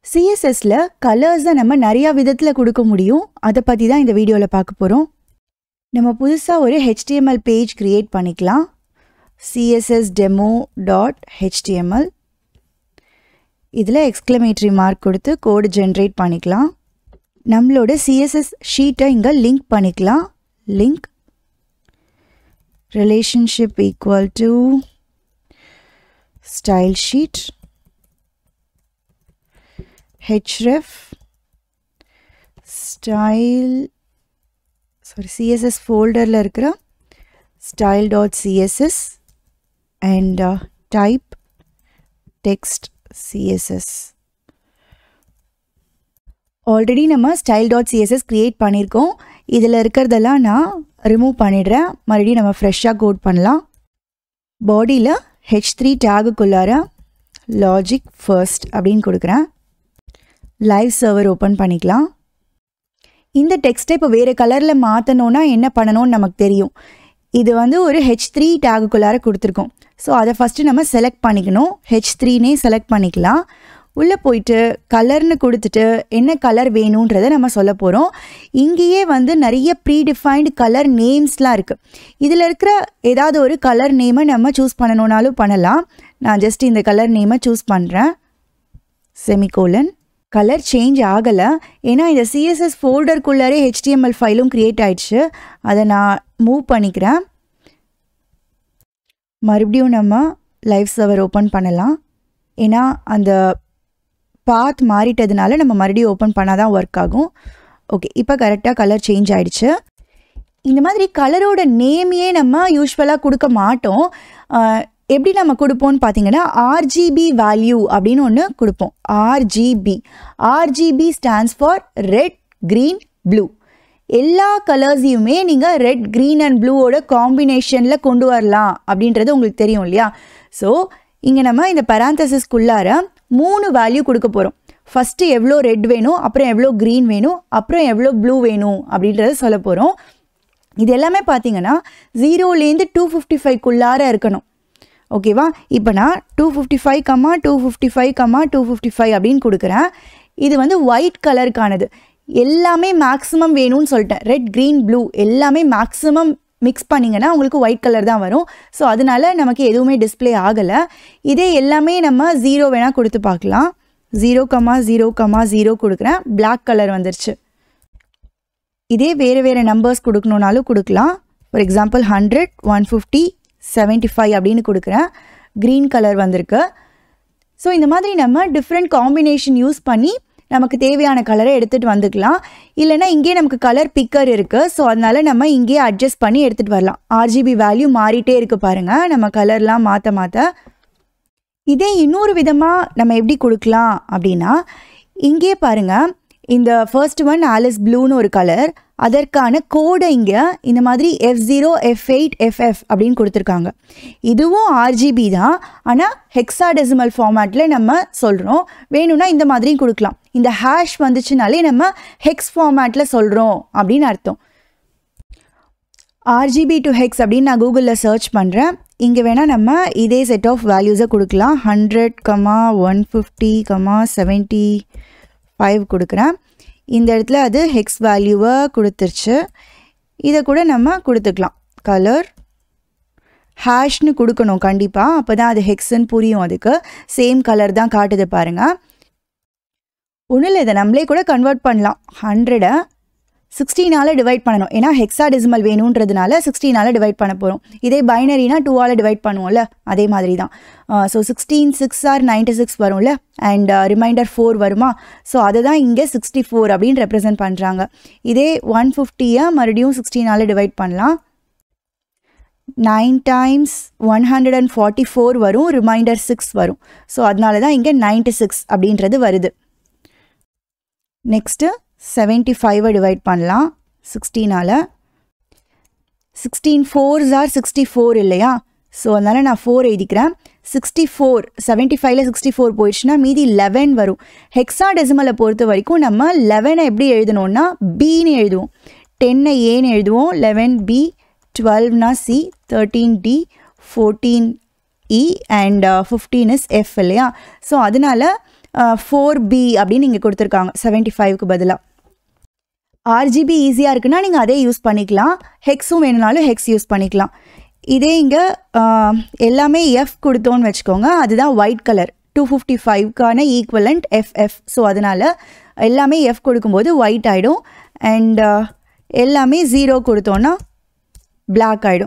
சிஎஸ்எஸ்ல கலர்ஸை நம்ம நிறையா விதத்தில் கொடுக்க முடியும் அதை பற்றி தான் இந்த வீடியோவில் பார்க்க போகிறோம் நம்ம புதுசாக ஒரு ஹெச்டிஎம்எல் பேஜ் க்ரியேட் பண்ணிக்கலாம் சிஎஸ்எஸ் டெமோ டாட் ஹெச்டிஎம்எல் இதில் எக்ஸ்க்ளமேட்ரி மார்க் கொடுத்து கோடு ஜென்ரேட் பண்ணிக்கலாம் நம்மளோட சிஎஸ்எஸ் ஷீட்டை இங்கே லிங்க் பண்ணிக்கலாம் link relationship equal to style sheet href style sorry CSS ஃபோல்டரில் இருக்கிற style dot CSS and type text CSS already நம்ம ஸ்டைல் டாட் சிஎஸ்எஸ் க்ரியேட் பண்ணியிருக்கோம் இதில் இருக்கிறதெல்லாம் நான் ரிமூவ் பண்ணிடுறேன் மறுபடியும் நம்ம ஃப்ரெஷ்ஷாக கோட் பண்ணலாம் பாடியில் ஹெச் த்ரீ டேகுக்குள்ளார லாஜிக் ஃபர்ஸ்ட் அப்படின்னு கொடுக்குறேன் லைவ் சர்வர் ஓப்பன் பண்ணிக்கலாம் இந்த டெக்ஸ்ட்டை இப்போ வேறு கலரில் மாற்றணுன்னா என்ன பண்ணணும்னு நமக்கு தெரியும் இது வந்து ஒரு ஹெச் த்ரீ டேகுக்குள்ளார கொடுத்துருக்கோம் ஸோ அதை ஃபஸ்ட்டு நம்ம செலக்ட் பண்ணிக்கணும் ஹெச் த்ரீனே செலக்ட் பண்ணிக்கலாம் உள்ளே போயிட்டு கலர்னு கொடுத்துட்டு என்ன கலர் வேணுன்றதை நம்ம சொல்ல போகிறோம் இங்கேயே வந்து நிறைய ப்ரீடிஃபைன்டு கலர் நேம்ஸ்லாம் இருக்குது இதில் இருக்கிற ஏதாவது ஒரு கலர் நேமை நம்ம சூஸ் பண்ணணுன்னாலும் பண்ணலாம் நான் ஜஸ்ட் இந்த கலர் நேமை சூஸ் பண்ணுறேன் செமிகோலன் கலர் சேஞ்ச் ஆகலை ஏன்னா இந்த சிஎஸ்எஸ் ஃபோல்டருக்குள்ளாரே ஹெச்டிஎம்எல் ஃபைலும் க்ரியேட் ஆயிடுச்சு அதை நான் மூவ் பண்ணிக்கிறேன் மறுபடியும் நம்ம லைவ் சர்வர் ஓப்பன் பண்ணலாம் ஏன்னா அந்த பாத் மாறிட்டதுனால நம்ம மறுபடியும் ஓப்பன் பண்ணால் தான் ஒர்க் ஆகும் ஓகே இப்போ கரெக்டாக கலர் சேஞ்ச் ஆயிடுச்சு இந்த மாதிரி கலரோட நேமையே நம்ம யூஸ்வலாக கொடுக்க மாட்டோம் எப்படி நம்ம கொடுப்போம்னு பார்த்தீங்கன்னா ஆர்ஜிபி வேல்யூ அப்படின்னு ஒன்று கொடுப்போம் RGB RGB stands for red green blue எல்லா கலர்ஸையுமே நீங்கள் ரெட் க்ரீன் அண்ட் ப்ளூவோட காம்பினேஷனில் கொண்டு வரலாம் அப்படின்றது உங்களுக்கு தெரியும் இல்லையா ஸோ இங்கே நம்ம இந்த பராந்தசிஸ்குள்ளார மூணு வேல்யூ கொடுக்க போகிறோம் ஃபஸ்ட்டு எவ்வளோ ரெட் வேணும் அப்புறம் எவ்வளோ க்ரீன் வேணும் அப்புறம் எவ்வளோ ப்ளூ வேணும் அப்படின்றத சொல்ல போகிறோம் இது எல்லாமே பார்த்தீங்கன்னா ஜீரோலேருந்து டூ ஃபிஃப்டி ஃபைவ்க்குள்ளார இருக்கணும் ஓகேவா இப்போ நான் two fifty five comma two fifty five comma two fifty five அப்படின்னு கொடுக்குறேன் இது வந்து ஒயிட் கலருக்கானது எல்லாமே மேக்ஸிமம் வேணும்னு சொல்லிட்டேன் ரெட் க்ரீன் ப்ளூ எல்லாமே மேக்ஸிமம் மிக்ஸ் பண்ணிங்கன்னா உங்களுக்கு ஒயிட் கலர் தான் வரும் ஸோ அதனால நமக்கு எதுவுமே டிஸ்பிளே ஆகலை இதே எல்லாமே நம்ம ஜீரோ வேணால் கொடுத்து பார்க்கலாம் zero comma zero comma zero கொடுக்குறேன் பிளாக் கலர் வந்துருச்சு இதே வேறு வேறு நம்பர்ஸ் கொடுக்கணுன்னாலும் கொடுக்கலாம் for example hundred one fifty seventy five அப்படின்னு கொடுக்குறேன் க்ரீன் கலர் வந்திருக்கு ஸோ இந்த மாதிரி நம்ம டிஃப்ரெண்ட் காம்பினேஷன் யூஸ் பண்ணி நமக்கு தேவையான கலரை எடுத்துகிட்டு வந்துக்கலாம் இல்லைனா இங்கேயே நமக்கு கலர் பிக்கர் இருக்குது ஸோ அதனால் நம்ம இங்கேயே அட்ஜஸ்ட் பண்ணி எடுத்துகிட்டு வரலாம் ஆர்ஜிபி வேல்யூ மாறிட்டே இருக்குது பாருங்கள் நம்ம கலர்லாம் மாற்ற மாற்ற இதே இன்னொரு விதமாக நம்ம எப்படி கொடுக்கலாம் அப்படின்னா இங்கேயே பாருங்கள் இந்த ஃபர்ஸ்ட் ஒன் ஆலிஸ் ப்ளூன்னு ஒரு கலர் அதற்கான கோடை இங்கே இந்த மாதிரி F zero F eight FF அப்படின்னு கொடுத்துருக்காங்க இதுவும் ஆர்ஜிபி தான் ஆனால் ஹெக்ஸாடெசிமல் ஃபார்மேட்டில் நம்ம சொல்கிறோம் வேணும்னா இந்த மாதிரியும் கொடுக்கலாம் இந்த ஹேஷ் வந்துச்சுனாலே நம்ம ஹெக்ஸ் ஃபார்மேட்டில் சொல்கிறோம் அப்படின்னு அர்த்தம் ஆர்ஜிபி டு ஹெக்ஸ் அப்படின்னு நான் கூகுளில் சர்ச் பண்ணுறேன் இங்கே வேணால் நம்ம இதே செட் ஆஃப் வேல்யூஸை கொடுக்கலாம் hundred comma one fifty comma seventy five கொடுக்குறேன் இந்த இடத்துல அது ஹெக்ஸ் வேல்யூவை கொடுத்துருச்சு இதை கூட நம்ம கொடுத்துக்கலாம் கலர் ஹேஷ்னு கொடுக்கணும் கண்டிப்பாக அப்போ தான் அது ஹெக்ஸ்ன்னு புரியும் அதுக்கு சேம் கலர் தான் காட்டுது பாருங்கள் ஒன்றும் இல்லை இதை நம்மளே கூட கன்வெர்ட் பண்ணலாம் ஹண்ட்ரடை சிக்ஸ்டீனால் டிவைட் பண்ணணும் ஏன்னா ஹெக்ஸா டெசிமல் வேணுன்றதுனால சிக்ஸ்டீனால் டிவைட் பண்ண போகிறோம் இதே பைனரினா டூவால் டிவைட் பண்ணுவோம்ல அதே மாதிரி தான் so sixteen sixes are ninety six வரும்ல அண்ட் ரிமைண்டர் ஃபோர் வருமா ஸோ அதை தான் இங்கே சிக்ஸ்டி ஃபோர் அப்படின்னு ரெப்ரசென்ட் பண்ணுறாங்க இதே ஒன் ஃபிஃப்டியை மறுபடியும் சிக்ஸ்டீனால் டிவைட் பண்ணலாம் nine times one hundred and forty four வரும் ரிமைண்டர் சிக்ஸ் வரும் ஸோ அதனால தான் இங்கே நைன்டி சிக்ஸ் அப்படின்றது வருது நெக்ஸ்ட்டு செவன்ட்டி ஃபைவை டிவைட் பண்ணலாம் சிக்ஸ்டீனால் sixteen fours are sixty four இல்லையா ஸோ அதனால் நான் ஃபோர் எழுதிக்கிறேன் சிக்ஸ்டி ஃபோர் செவன்ட்டி ஃபைவ்ல சிக்ஸ்டி ஃபோர் போயிடுச்சுன்னா மீதி லெவன் வரும் ஹெக்ஸா டெசிமலை பொறுத்த வரைக்கும் நம்ம லெவனை எப்படி எழுதணும்னா பின்னு எழுதுவோம் டென்னை ஏன்னு எழுதுவோம் லெவன் பி டுவெல்வ்னா C thirteen D fourteen E and fifteen is F இல்லையா ஸோ அதனால் ஃபோர் பி அப்படின்னு இங்கே கொடுத்துருக்காங்க செவன்ட்டி ஃபைவ்க்கு பதிலாக ஆர்ஜிபி ஈஸியாக இருக்குன்னா நீங்கள் அதே யூஸ் பண்ணிக்கலாம் ஹெக்ஸும் வேணும்னாலும் ஹெக்ஸ் யூஸ் பண்ணிக்கலாம் இதே இங்கே எல்லாமே எஃப் கொடுத்தோன்னு வச்சுக்கோங்க அதுதான் ஒயிட் கலர் டூ ஃபிஃப்டி ஃபைவ்க்கான ஈக்குவலண்ட் எஃப்எஃப் ஸோ அதனால் எல்லாமே எஃப் கொடுக்கும்போது ஒயிட் ஆகிடும் அண்ட் எல்லாமே ஜீரோ கொடுத்தோன்னா பிளாக் ஆகிடும்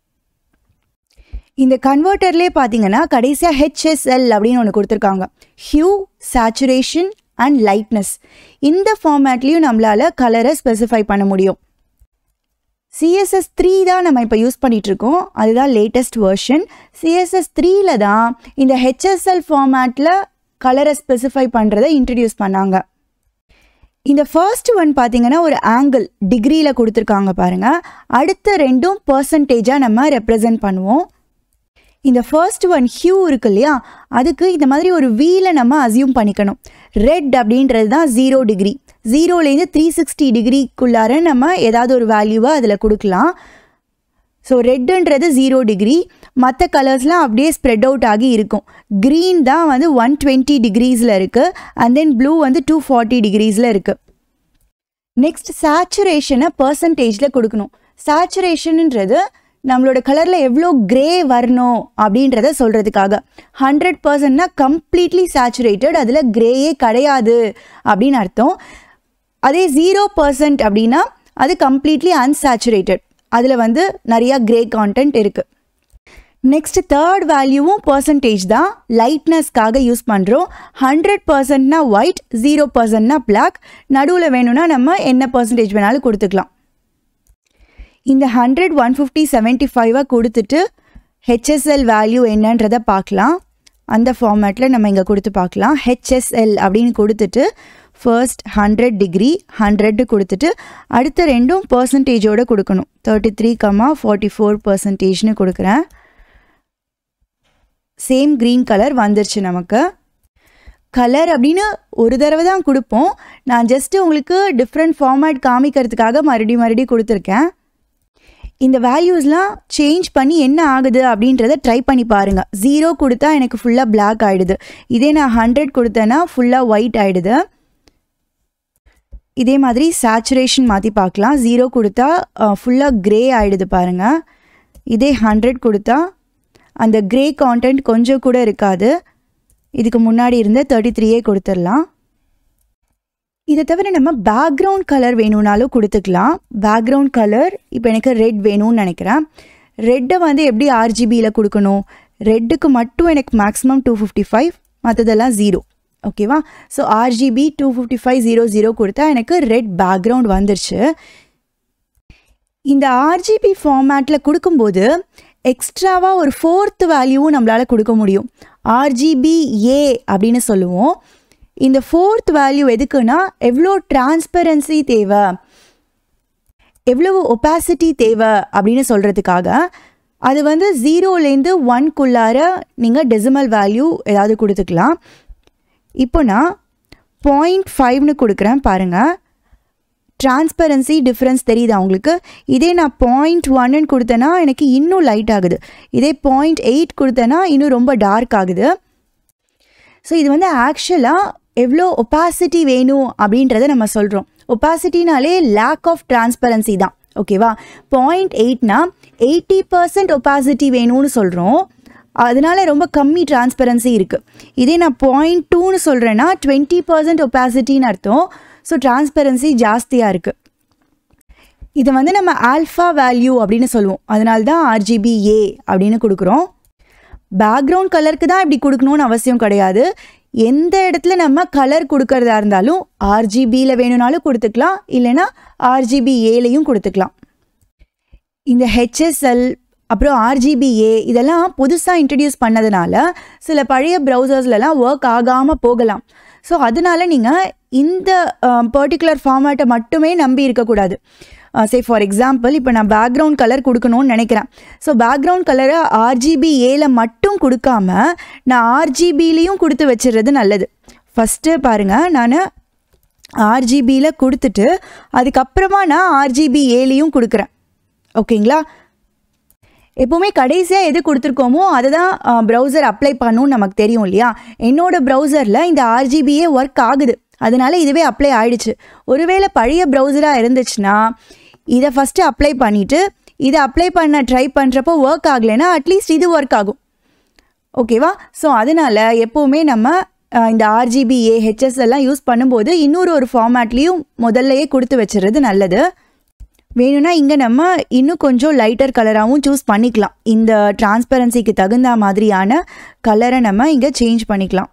இந்த கன்வெர்ட்டர்லேயே பார்த்தீங்கன்னா கடைசியாக ஹெச்எஸ்எல் அப்படின்னு ஒன்று கொடுத்துருக்காங்க ஹியூ சேச்சுரேஷன் அண்ட் லைட்னஸ் இந்த ஃபார்மேட்லேயும் நம்மளால் கலரை ஸ்பெசிஃபை பண்ண முடியும் சிஎஸ்எஸ் த்ரீ தான் நம்ம இப்போ யூஸ் பண்ணிகிட்ருக்கோம் அதுதான் லேட்டஸ்ட் வேர்ஷன் சிஎஸ்எஸ் த்ரீல தான் இந்த ஹெச்எஸ்எல் ஃபார்மேட்டில் கலரை ஸ்பெசிஃபை பண்ணுறதை இன்ட்ரடியூஸ் பண்ணாங்க இந்த ஃபர்ஸ்ட் ஒன் பார்த்தீங்கன்னா ஒரு ஆங்கிள் டிகிரியில் கொடுத்துருக்காங்க பாருங்கள் அடுத்த ரெண்டும் பர்சன்டேஜாக நம்ம ரெப்ரசன்ட் பண்ணுவோம் இந்த ஃபர்ஸ்ட் ஒன் ஹியூ இருக்கு இல்லையா அதுக்கு இந்த மாதிரி ஒரு வீலை நம்ம அசியூம் பண்ணிக்கணும் ரெட் அப்படின்றது தான் ஜீரோ டிகிரி ஜீரோலேருந்து த்ரீ சிக்ஸ்டி டிகிரிக்குள்ளார நம்ம ஏதாவது ஒரு வேல்யூவை அதில் கொடுக்கலாம் ஸோ ரெட்டுன்றது ஜீரோ டிகிரி மற்ற கலர்ஸ்லாம் அப்படியே ஸ்ப்ரெட் அவுட் ஆகி இருக்கும் க்ரீன் தான் வந்து ஒன் டுவெண்ட்டி டிகிரீஸில் இருக்குது அண்ட் தென் ப்ளூ வந்து டூ ஃபார்ட்டி டிகிரீஸில் இருக்குது நெக்ஸ்ட் சேச்சுரேஷனை பர்சன்டேஜில் கொடுக்கணும் சேச்சுரேஷனுன்றது நம்மளோட கலரில் எவ்வளோ க்ரே வரணும் அப்படின்றத சொல்கிறதுக்காக ஹண்ட்ரட் பர்சன்ட்னா கம்ப்ளீட்லி சேச்சுரேட்டட் அதில் க்ரேயே கிடையாது அப்படின்னு அர்த்தம் அதே ஜீரோ பர்சன்ட் அப்படின்னா அது கம்ப்ளீட்லி அன்சேச்சுரேட்டட் அதில் வந்து நிறையா க்ரே கான்டென்ட் இருக்குது நெக்ஸ்ட் தேர்ட் வேல்யூவும் பர்சன்டேஜ் தான் லைட்னஸ்க்காக யூஸ் பண்ணுறோம் ஹண்ட்ரட் பர்சன்ட்னா ஒயிட் ஜீரோ பர்சன்ட்னா பிளாக் நடுவில் வேணும்னா நம்ம என்ன பர்சன்டேஜ் வேணாலும் கொடுத்துக்கலாம் இந்த ஹண்ட்ரட் ஒன் ஃபிஃப்டி செவன்ட்டி ஃபைவாக கொடுத்துட்டு ஹெச்எஸ்எல் வேல்யூ என்னன்றதை பார்க்கலாம் அந்த ஃபார்மேட்டில் நம்ம இங்கே கொடுத்து பார்க்கலாம் ஹெச்எஸ்எல் அப்படின்னு கொடுத்துட்டு ஃபர்ஸ்ட் ஹண்ட்ரட் டிகிரி ஹண்ட்ரட் கொடுத்துட்டு அடுத்த ரெண்டும் பர்சன்டேஜோடு கொடுக்கணும் thirty three comma forty four பர்சன்டேஜ்னு கொடுக்குறேன் சேம் க்ரீன் கலர் வந்துருச்சு நமக்கு கலர் அப்படின்னு ஒரு தடவை தான் கொடுப்போம் நான் ஜஸ்ட்டு உங்களுக்கு டிஃப்ரெண்ட் ஃபார்மேட் காமிக்கிறதுக்காக மறுபடியும் மறுபடியும் கொடுத்துருக்கேன் இந்த வேல்யூஸ்லாம் சேஞ்ச் பண்ணி என்ன ஆகுது அப்படின்றத ட்ரை பண்ணி பாருங்கள் ஜீரோ கொடுத்தா எனக்கு ஃபுல்லாக பிளாக் ஆகிடுது இதே நான் ஹண்ட்ரட் கொடுத்தேன்னா ஃபுல்லாக ஒயிட் ஆகிடுது இதே மாதிரி சேச்சுரேஷன் மாற்றி பார்க்கலாம் ஜீரோ கொடுத்தா ஃபுல்லாக க்ரே ஆகிடுது பாருங்கள் இதே ஹண்ட்ரட் கொடுத்தா அந்த க்ரே கான்டென்ட் கொஞ்சம் கூட இருக்காது இதுக்கு முன்னாடி இருந்த தேர்ட்டி த்ரீயே கொடுத்துடலாம் இதை தவிர நம்ம பேக்ரவுண்ட் கலர் வேணும்னாலும் கொடுத்துக்கலாம் பேக்ரவுண்ட் கலர் இப்போ எனக்கு ரெட் வேணும்னு நினைக்கிறேன் ரெட்டை வந்து எப்படி ஆர்ஜிபியில் கொடுக்கணும் ரெட்டுக்கு மட்டும் எனக்கு மேக்ஸிமம் டூ ஃபிஃப்டி ஃபைவ் மற்றதெல்லாம் ஜீரோ ஓகேவா so RGB two fifty five zero zero கொடுத்தா எனக்கு ரெட் பேக்ரவுண்ட் வந்துருச்சு இந்த ஆர்ஜிபி ஃபார்மேட்டில் கொடுக்கும்போது எக்ஸ்ட்ராவாக ஒரு ஃபோர்த் வேல்யூவும் நம்மளால் கொடுக்க முடியும் ஆர்ஜிபி ஏ அப்படின்னு சொல்லுவோம் இந்த ஃபோர்த் வேல்யூ எதுக்குன்னா எவ்வளோ டிரான்ஸ்பரன்சி தேவை எவ்வளவு ஒப்பாசிட்டி தேவை அப்படின்னு சொல்கிறதுக்காக அது வந்து ஜீரோலேருந்து ஒன்குள்ளார நீங்கள் டெசிமல் வேல்யூ ஏதாவது கொடுத்துக்கலாம் இப்போ நான் பாயிண்ட் ஃபைவ்னு கொடுக்குறேன் பாருங்கள் டிரான்ஸ்பரன்சி டிஃப்ரென்ஸ் தெரியுதா உங்களுக்கு இதே நான் பாயிண்ட் ஒன்னு கொடுத்தேன்னா எனக்கு இன்னும் லைட் ஆகுது இதே பாயிண்ட் எயிட் கொடுத்தேன்னா இன்னும் ரொம்ப டார்க் ஆகுது ஸோ இது வந்து ஆக்சுவலாக எவ்வளோ ஒப்பாசிட்டி வேணும் அப்படின்றத நம்ம சொல்கிறோம் ஒப்பாசிட்டினாலே லேக் ஆஃப் டிரான்ஸ்பரன்சி தான் ஓகேவா பாயிண்ட் எயிட்னா எயிட்டி பர்சன்ட் ஒப்பாசிட்டி வேணும்னு சொல்கிறோம் அதனால ரொம்ப கம்மி டிரான்ஸ்பரன்சி இருக்குது இதே நான் பாயிண்ட் டூன்னு சொல்கிறேன்னா டுவெண்ட்டி பர்சன்ட் ஒப்பாசிட்டின்னு அர்த்தம் ஸோ டிரான்ஸ்பரன்சி ஜாஸ்தியாக இருக்குது இதை வந்து நம்ம ஆல்ஃபா வேல்யூ அப்படின்னு சொல்லுவோம் அதனால தான் ஆர்ஜிபி ஏ அப்படின்னு கொடுக்குறோம் பேக்ரவுண்ட் கலருக்கு தான் இப்படி கொடுக்கணும்னு அவசியம் கிடையாது எந்த இடத்துல நம்ம கலர் கொடுக்கறதா இருந்தாலும் ஆர்ஜிபியில் வேணும்னாலும் கொடுத்துக்கலாம் இல்லைன்னா ஆர்ஜிபி ஏலையும் கொடுத்துக்கலாம் இந்த ஹெச்எஸ்எல் அப்புறம் ஆர்ஜிபிஏ இதெல்லாம் புதுசாக இன்ட்ரடியூஸ் பண்ணதுனால சில பழைய ப்ரௌசர்ஸ்லலாம் ஒர்க் ஆகாமல் போகலாம் ஸோ அதனால நீங்கள் இந்த பர்டிகுலர் ஃபார்மேட்டை மட்டுமே நம்பி இருக்கக்கூடாது சே ஃபார் எக்ஸாம்பிள் இப்போ நான் பேக்ரவுண்ட் கலர் கொடுக்கணும்னு நினைக்கிறேன் ஸோ பேக்ரவுண்ட் கலரை ஆர்ஜிபி ஏல மட்டும் கொடுக்காம நான் ஆர்ஜிபிலையும் கொடுத்து வச்சிடுறது நல்லது ஃபஸ்ட்டு பாருங்கள் நான் ஆர்ஜிபியில் கொடுத்துட்டு அதுக்கப்புறமா நான் ஆர்ஜிபி ஏலையும் கொடுக்குறேன் ஓகேங்களா எப்போவுமே கடைசியாக எது கொடுத்துருக்கோமோ அதை தான் ப்ரௌசர் அப்ளை பண்ணணும்னு நமக்கு தெரியும் இல்லையா என்னோட ப்ரௌசரில் இந்த ஆர்ஜிபியே ஒர்க் ஆகுது அதனால இதுவே அப்ளை ஆயிடுச்சு ஒருவேளை பழைய ப்ரௌசராக இருந்துச்சுன்னா இதை ஃபஸ்ட்டு அப்ளை பண்ணிவிட்டு இதை அப்ளை பண்ண ட்ரை பண்ணுறப்போ ஒர்க் ஆகலைன்னா அட்லீஸ்ட் இது ஒர்க் ஆகும் ஓகேவா ஸோ அதனால் எப்போவுமே நம்ம அஹ், இந்த ஆர்ஜிபிஏ ஹெச்எஸ் எல்லாம் யூஸ் பண்ணும்போது இன்னொரு ஒரு ஃபார்மேட்லேயும் முதல்லையே கொடுத்து வச்சுறது நல்லது வேணும்னா இங்கே நம்ம இன்னும் கொஞ்சம் லைட்டர் கலராகவும் சூஸ் பண்ணிக்கலாம் இந்த டிரான்ஸ்பரன்சிக்கு தகுந்த மாதிரியான கலரை நம்ம இங்கே சேஞ்ச் பண்ணிக்கலாம்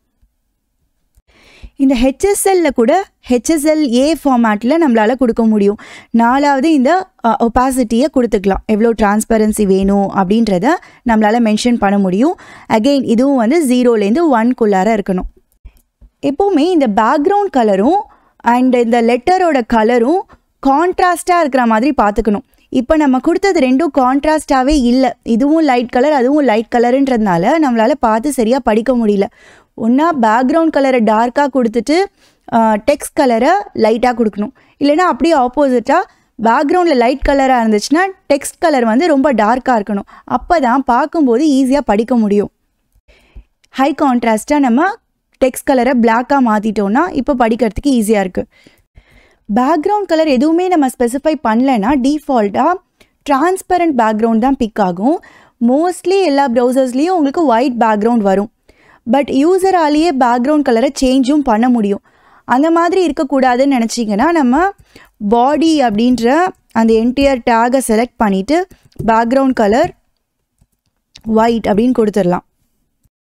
இந்த ஹெச்எஸ்எல்ல கூட ஹெச்எஸ்எல் ஏ ஃபார்மேட்டில் நம்மளால் கொடுக்க முடியும் நாலாவது இந்த ஒப்பாசிட்டியை கொடுத்துக்கலாம் எவ்வளோ டிரான்ஸ்பரன்சி வேணும் அப்படின்றத நம்மளால் மென்ஷன் பண்ண முடியும் அகெயின் இதுவும் வந்து ஜீரோலேருந்து ஒன்குள்ளார இருக்கணும் எப்போவுமே இந்த பேக்ரவுண்ட் கலரும் அண்ட் இந்த லெட்டரோட கலரும் கான்ட்ராஸ்டாக இருக்கிற மாதிரி பார்த்துக்கணும் இப்போ நம்ம கொடுத்தது ரெண்டும் கான்ட்ராஸ்டாகவே இல்லை இதுவும் லைட் கலர் அதுவும் லைட் கலருன்றதுனால நம்மளால் பார்த்து சரியாக படிக்க முடியல ஒன்றா பேக்ரவுண்ட் கலரை டார்க்காக கொடுத்துட்டு டெக்ஸ்ட் கலரை லைட்டாக கொடுக்கணும் இல்லைன்னா அப்படியே ஆப்போசிட்டாக பேக்ரவுண்டில் லைட் கலராக இருந்துச்சுன்னா டெக்ஸ்ட் கலர் வந்து ரொம்ப டார்க்காக இருக்கணும் அப்போ தான் பார்க்கும்போது ஈஸியாக படிக்க முடியும் ஹை கான்ட்ராஸ்ட்டாக நம்ம டெக்ஸ்ட் கலரை பிளாக்காக மாற்றிட்டோன்னா இப்போ படிக்கிறதுக்கு ஈஸியாக இருக்குது பேக்ரவுண்ட் கலர் எதுவுமே நம்ம ஸ்பெசிஃபை பண்ணலைன்னா டிஃபால்ட்டாக டிரான்ஸ்பரண்ட் பேக்ரவுண்ட் தான் பிக் ஆகும் மோஸ்ட்லி எல்லா ப்ரௌசர்ஸ்லேயும் உங்களுக்கு ஒயிட் பேக்ரவுண்ட் வரும் பட் யூசராலேயே பேக்ரவுண்ட் கலரை சேஞ்சும் பண்ண முடியும் அந்த மாதிரி இருக்கக்கூடாதுன்னு நினச்சிங்கன்னா நம்ம பாடி அப்படின்ற அந்த என்டையர் டேகை செலக்ட் பண்ணிவிட்டு பேக்ரவுண்ட் கலர் ஒயிட் அப்படின்னு கொடுத்துடலாம்